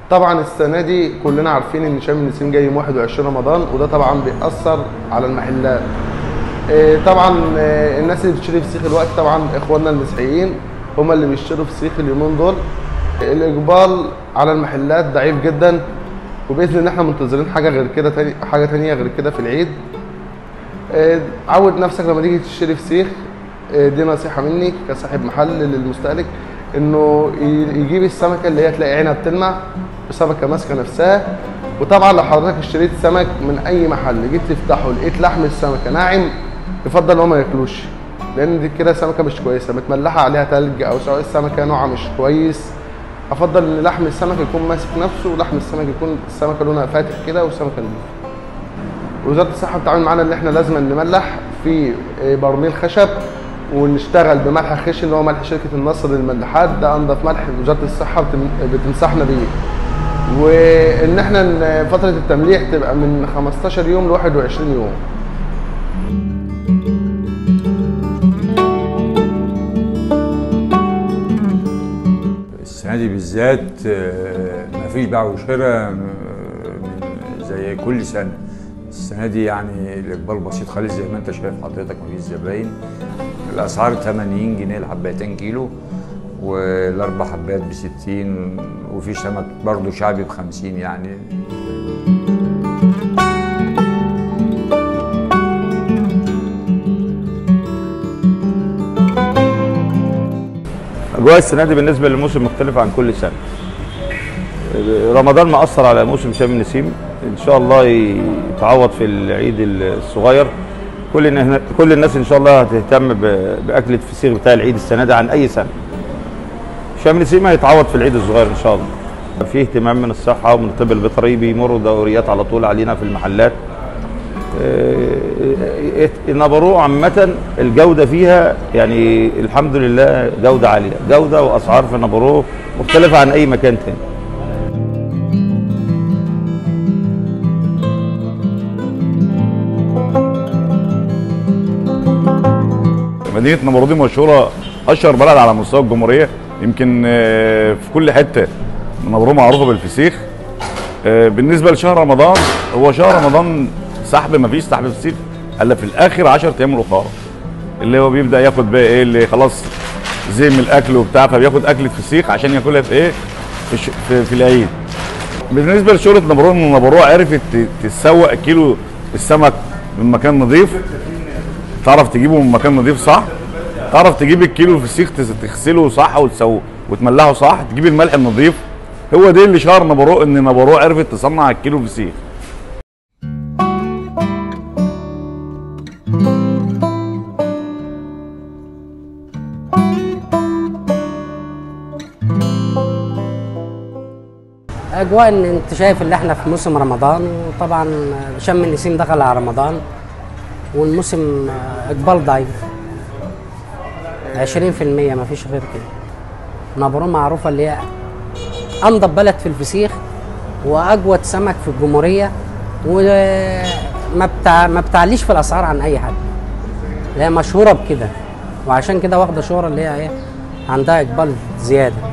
طبعا السنه دي كلنا عارفين ان شم النسيم جاي يوم 21 رمضان وده طبعا بيأثر على المحلات إيه طبعا إيه الناس اللي بتشتري فسيخ الوقت طبعا اخواننا المسيحيين هم اللي بيشتروا فسيخ اليومين دول الاقبال على المحلات ضعيف جدا وباذن الله احنا منتظرين حاجه غير كده تاني حاجه تانية غير كده في العيد إيه عود نفسك لما تيجي تشتري فسيخ إيه دي نصيحه مني كصاحب محل للمستهلك انه ي- يجيب السمكه اللي هي تلاقي عينها بتلمع وسمكه ماسكه نفسها وطبعا لو حضرتك اشتريت سمك من اي محل جيت تفتحه لقيت لحم السمكه ناعم يفضل ان هو ما ياكلوش لان دي كده سمكه مش كويسه متملحه عليها تلج او سواء السمكه نوعها مش كويس افضل ان لحم السمك يكون ماسك نفسه ولحم السمك يكون السمكه لونها فاتح كده والسمكه نضيفه وزاره الصحه بتتعامل معانا ان احنا لازم نملح في برميل خشب ونشتغل بملح خشن اللي هو ملح شركه النصر للملاحات ده انضف ملح وزاره الصحه بتم- بتنصحنا بيه وان احنا ن- فتره التمليح تبقى من 15 يوم ل 21 يوم السنة دي بالذات آه، مفيش بيع وشراء آه، من- زي كل سنة السنة دي يعني الإقبال بسيط خالص زي ما أنت شايف حضرتك مفيش زباين الأسعار 80 جنيه الحبايتين كيلو والأربع حبات ب 60 وفي سمك برضه شعبي ب 50 يعني اجواء السنه دي بالنسبه للموسم مختلفه عن كل سنه رمضان مأثر على موسم شم النسيم ان شاء الله يتعوض في العيد الصغير كل الناس كل الناس ان شاء الله هتهتم ب- باكله الفسيخ بتاع العيد السنه دي عن اي سنه شم النسيم هيتعوض في العيد الصغير ان شاء الله في اهتمام من الصحه ومن الطب البيطري بيمروا دوريات على طول علينا في المحلات آه، النبروه عامة الجودة فيها يعني الحمد لله جودة عالية جودة وأسعار في النبروه مختلفة عن أي مكان تاني مدينه نمرودي مشهوره اشهر بلد على مستوى الجمهوريه يمكن آه، في كل حته نمرود معروفه بالفسيخ آه، بالنسبه لشهر رمضان هو شهر رمضان سحب ما فيش سحب فسيخ الا في الاخر 10 ايام الاخرى اللي هو بيبدا ياخد بقى ايه اللي خلاص زي من الاكل وبتاع فبياخد اكله فسيخ عشان ياكلها في ايه في, الش- في, في العيد بالنسبه لشهره نبروه ان نبروه عرفت ت- تسوق كيلو السمك من مكان نظيف تعرف تجيبه من مكان نظيف صح تعرف تجيب الكيلو الفسيخ تس- تغسله صح وتسويه وتملحه صح تجيب الملح النظيف هو ده اللي شهر نبروه ان نبروه عرفت تصنع الكيلو فسيخ اجواء ان انت شايف اللي احنا في موسم رمضان وطبعا شم النسيم دخل على رمضان والموسم اقبال ضعيف 20% ما فيش غير كده نبرو معروفه اللي هي انضف بلد في الفسيخ واجود سمك في الجمهوريه وما بتاع ما بتعليش في الاسعار عن اي حد اللي هي مشهوره بكده وعشان كده واخده شهره اللي هي ايه عندها اقبال زياده